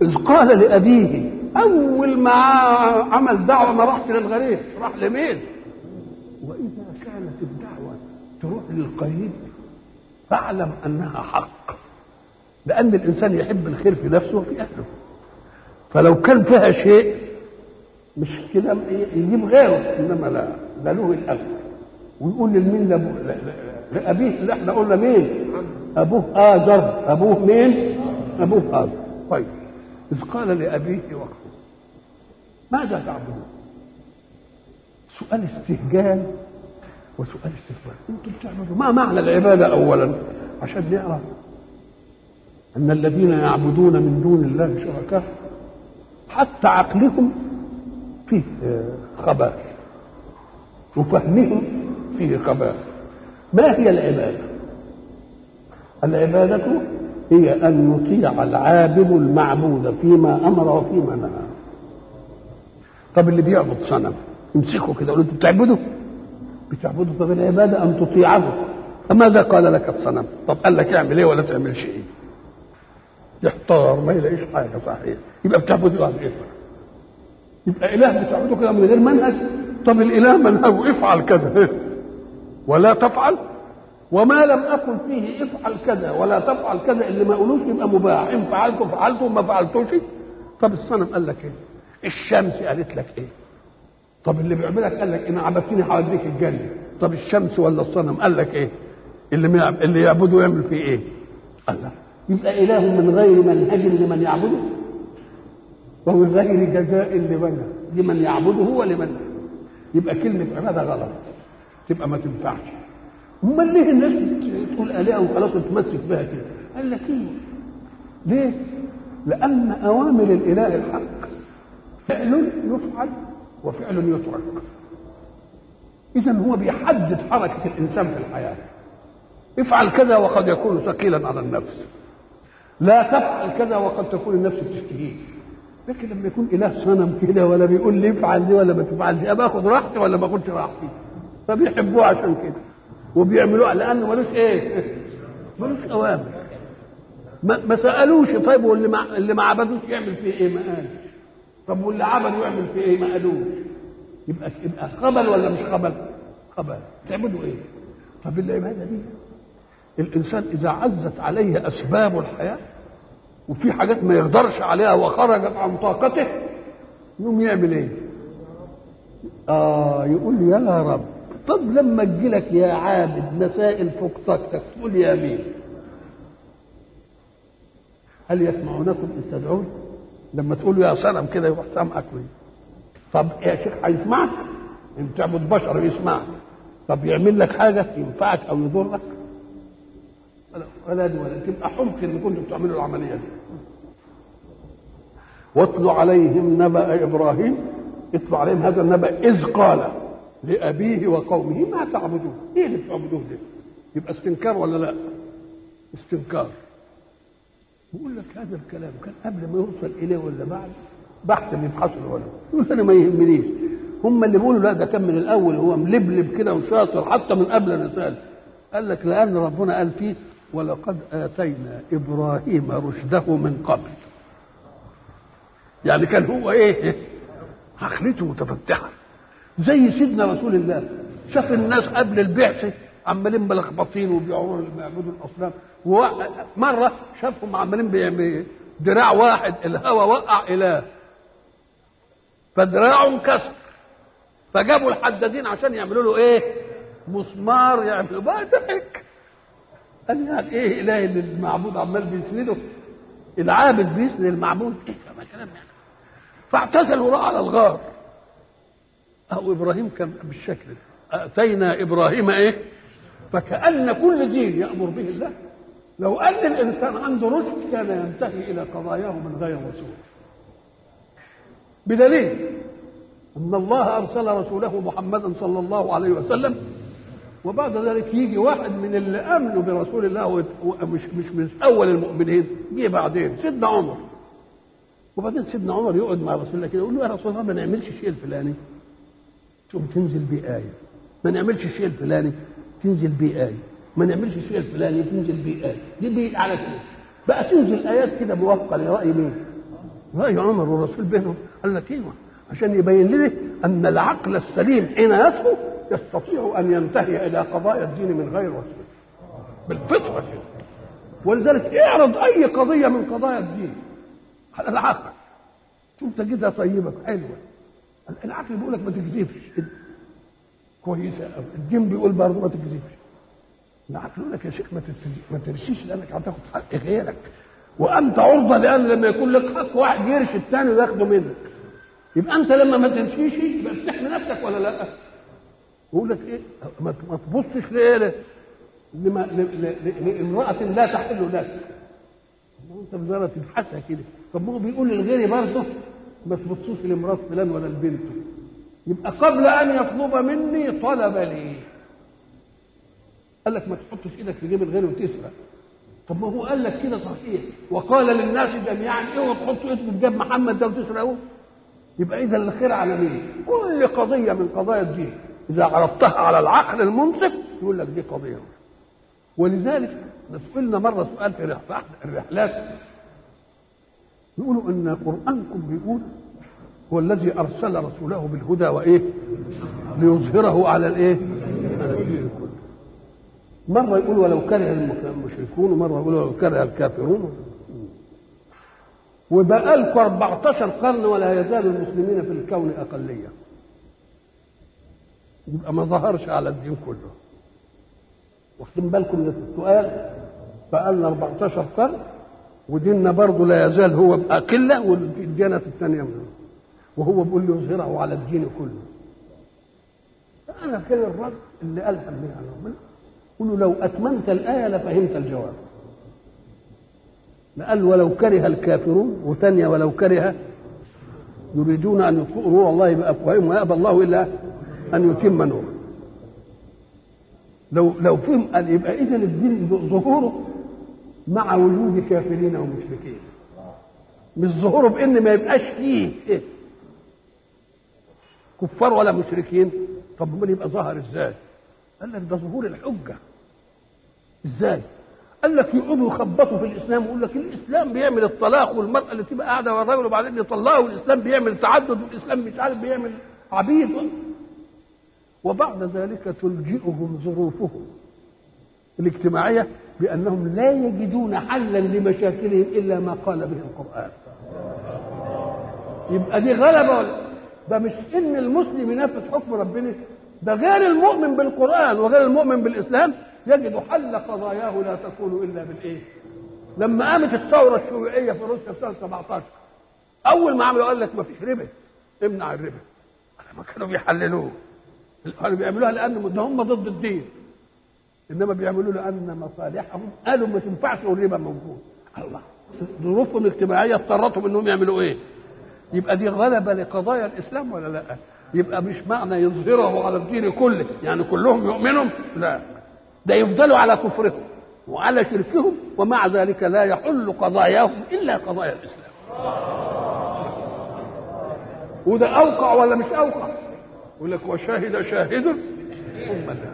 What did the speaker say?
إذ قال لأبيه أول ما عمل دعوة ما راحش للغريب راح لمين وإذا كانت الدعوة تروح للقريب فاعلم أنها حق لأن الإنسان يحب الخير في نفسه وفي أهله فلو كان فيها شيء مش كده يجيب غيره إنما لا ده له الأمر ويقول لمين لأبيه اللي احنا قلنا مين أبوه آزر أبوه مين أبوه آزر طيب إذ قال لأبيه وقته ماذا تعبدون سؤال استهجان وسؤال استغفار انتم بتعبدوا ما معنى العبادة أولا عشان نعرف أن الذين يعبدون من دون الله شركاء حتى عقلهم فيه خبال وفهمهم فيه خبال ما هي العبادة العبادة هي أن يطيع العابد المعبود فيما أمر وفيما نهى طب اللي بيعبد صنم امسكه كده قول انتوا بتعبدوا بتعبدوا طب العبادة أن تطيعه فماذا قال لك الصنم طب قال لك اعمل ايه ولا تعملش ايه يحتار ما يلاقيش حاجة صحيح يبقى بتعبدوا على ايه يبقى إله بتعبده كده من غير منهج طب الإله منهجه افعل كذا ولا تفعل وما لم أكن فيه افعل كذا ولا تفعل كذا اللي ما قولوش يبقى مباح إن فعلته فعلته وما فعلتوش طب الصنم قال لك إيه الشمس قالت لك إيه طب اللي بيعملك قال لك إن عبدتني هوديك الجنة طب الشمس ولا الصنم قال لك إيه اللي اللي يعبده يعمل فيه إيه الله يبقى إله من غير منهج لمن يعبده ومن غير جزاء لمن لمن يعبده ولمن يبقى كلمة عبادة غلط تبقى ما تنفعش امال ليه الناس تقول آلهة وخلاص تتمسك بها كده قال لك ايه ليه لأن أوامر الإله الحق فعل يفعل وفعل يترك إذا هو بيحدد حركة الإنسان في الحياة افعل كذا وقد يكون ثقيلا على النفس لا تفعل كذا وقد تكون النفس بتشتهيه لكن لما يكون اله صنم كده ولا بيقول لي افعل دي ولا ما تفعل دي ابقى اخد راحتي ولا ما اخدش راحتي فبيحبوه عشان كده وبيعملوها لانه ملوش ايه ملوش اوامر ما, ما سالوش طيب واللي ما اللي ما عبدوش يعمل فيه ايه ما قالش طب واللي عبده يعمل فيه ايه ما قالوش يبقى يبقى خبل ولا مش خبل خبل تعبدوا ايه طب العباده دي الانسان اذا عزت عليه اسباب الحياه وفي حاجات ما يقدرش عليها وخرجت عن طاقته يقوم يعمل ايه اه يقول يا رب طب لما تجي لك يا عابد مسائل فوق طاقتك تقول يا مين هل يسمعونكم ان تدعون لما تقول يا صنم كده يروح سامعك ويه طب يا شيخ هيسمعك انت تعبد بشر يسمعك طب يعمل لك حاجه ينفعك او يضرك ولا دي ولا تبقى حمق ان كنتوا بتعملوا العمليه دي واتلوا عليهم نبأ ابراهيم اتلوا عليهم هذا النبأ اذ قال لابيه وقومه ما تعبدون ايه اللي بتعبدوه ده يبقى استنكار ولا لا استنكار بيقول لك هذا الكلام كان قبل ما يوصل اليه ولا بعد بحث بيبحثوا العلماء يقول انا ما يهمنيش هم اللي بيقولوا لا ده كان من الاول هو ملبلب كده وشاطر حتى من قبل الرساله قال لك لان ربنا قال فيه ولقد آتينا إبراهيم رشده من قبل يعني كان هو إيه عقلته متفتحة زي سيدنا رسول الله شاف الناس قبل البعثة عمالين ملخبطين وبيعبدوا بيعبدوا الأصنام مرة شافهم عمالين بيعملوا دراع واحد الهوى وقع إله فدراعه انكسر فجابوا الحدادين عشان يعملوا له ايه مسمار يعملوا بقى ضحك قال يعني ايه اله اللي المعبود عمال بيسنده العابد بيسند المعبود ايه ما كلام يعني فاعتزلوا راى على الغار او ابراهيم كان بالشكل ده اتينا ابراهيم ايه فكان كل دين يامر به الله لو ان الانسان عنده رشد كان ينتهي الى قضاياه من غير رسول بدليل ان الله ارسل رسوله محمدا صلى الله عليه وسلم وبعد ذلك يجي واحد من اللي امنوا برسول الله ومش مش من اول المؤمنين جه بعدين سيدنا عمر وبعدين سيدنا عمر يقعد مع رسول الله كده يقول له يا رسول الله ما نعملش الشيء الفلاني تقوم تنزل بيه آية ما نعملش الشيء الفلاني تنزل بيه آية ما نعملش الشيء الفلاني تنزل بيه آية دي بيه على كده بقى تنزل آيات كده موافقة لرأي مين؟ راي عمر والرسول بينهم قال لك ايوه عشان يبين لي ان العقل السليم حين يصفو يستطيع ان ينتهي الى قضايا الدين من غير وسيله بالفطره كده ولذلك اعرض اي قضيه من قضايا الدين على العقل انت كده طيبه حلوه العقل بيقول لك ما تكذبش كويسه قوي الدين بيقول برضه ما تكذبش العقل يقول لك يا شيخ ما ما ترشيش لانك هتاخد حق غيرك وانت عرضه لان لما يكون لك حق واحد يرشي الثاني وياخده منك يبقى انت لما ما ترشيش يبقى بتحمي نفسك ولا لا؟ يقول لك ايه ما تبصش لايه لامرأة لا تحل لك انت بزارة تبحثها كده طب هو بيقول للغير برضه ما تبصوش لامرأة فلان ولا لبنته يبقى قبل ان يطلب مني طلب لي قال لك ما تحطش ايدك في جيب الغير وتسرق طب ما هو قال لك كده صحيح وقال للناس جميعا اوعوا تحطوا ايدكم في جيب محمد ده وتسرقوه يبقى اذا الخير على مين؟ كل قضيه من قضايا الدين اذا عرضتها على العقل المنصف يقول لك دي قضيه ولذلك سئلنا مره سؤال في الرحلات يقولوا ان قرانكم بيقول هو الذي ارسل رسوله بالهدى وايه؟ ليظهره على الايه؟ على الدين كله. مره يقول ولو كره المشركون ومره يقول ولو كره الكافرون وبقى لكم 14 قرن ولا يزال المسلمين في الكون اقليه. يبقى ما ظهرش على الدين كله. واخدين بالكم من السؤال بقى لنا 14 قرن وديننا برضه لا يزال هو أقلة والديانات الثانية منه وهو بيقول لي يظهره على الدين كله فأنا كان الرد اللي قالها بها ربنا قل لو أتممت الآية لفهمت الجواب قال ولو كره الكافرون وثانية ولو كره يريدون أن يطفئوا نور الله بأفواههم ويأبى الله إلا أن يتم نوره لو لو فهم قال يبقى إذا الدين ظهوره مع وجود كافرين ومشركين مش ظهوره بان ما يبقاش فيه إيه؟ كفار ولا مشركين طب امال يبقى ظهر ازاي قال لك ده ظهور الحجه ازاي قال لك يقعدوا يخبطوا في الاسلام ويقول لك الاسلام بيعمل الطلاق والمراه اللي تبقى قاعده والراجل وبعدين يطلقها والاسلام بيعمل تعدد والاسلام مش عارف بيعمل عبيد وبعد ذلك تلجئهم ظروفهم الاجتماعيه بانهم لا يجدون حلا لمشاكلهم الا ما قال به القران يبقى دي غلبه ولا ده مش ان المسلم ينفذ حكم ربنا ده غير المؤمن بالقران وغير المؤمن بالاسلام يجد حل قضاياه لا تكون الا بالايه لما قامت الثوره الشيوعيه في روسيا في سنه 17 اول ما عملوا قال لك ما فيش ربا امنع الربا ما كانوا بيحللوه كانوا بيعملوها لان هم ضد الدين انما بيعملوا لان مصالحهم قالوا ما تنفعش والربا موجود الله ظروفهم الاجتماعيه اضطرتهم انهم يعملوا ايه يبقى دي غلبه لقضايا الاسلام ولا لا يبقى مش معنى يظهره على الدين كله يعني كلهم يؤمنوا لا ده يفضلوا على كفرهم وعلى شركهم ومع ذلك لا يحل قضاياهم الا قضايا الاسلام وده اوقع ولا مش اوقع يقول لك وشاهد شاهد ثم لا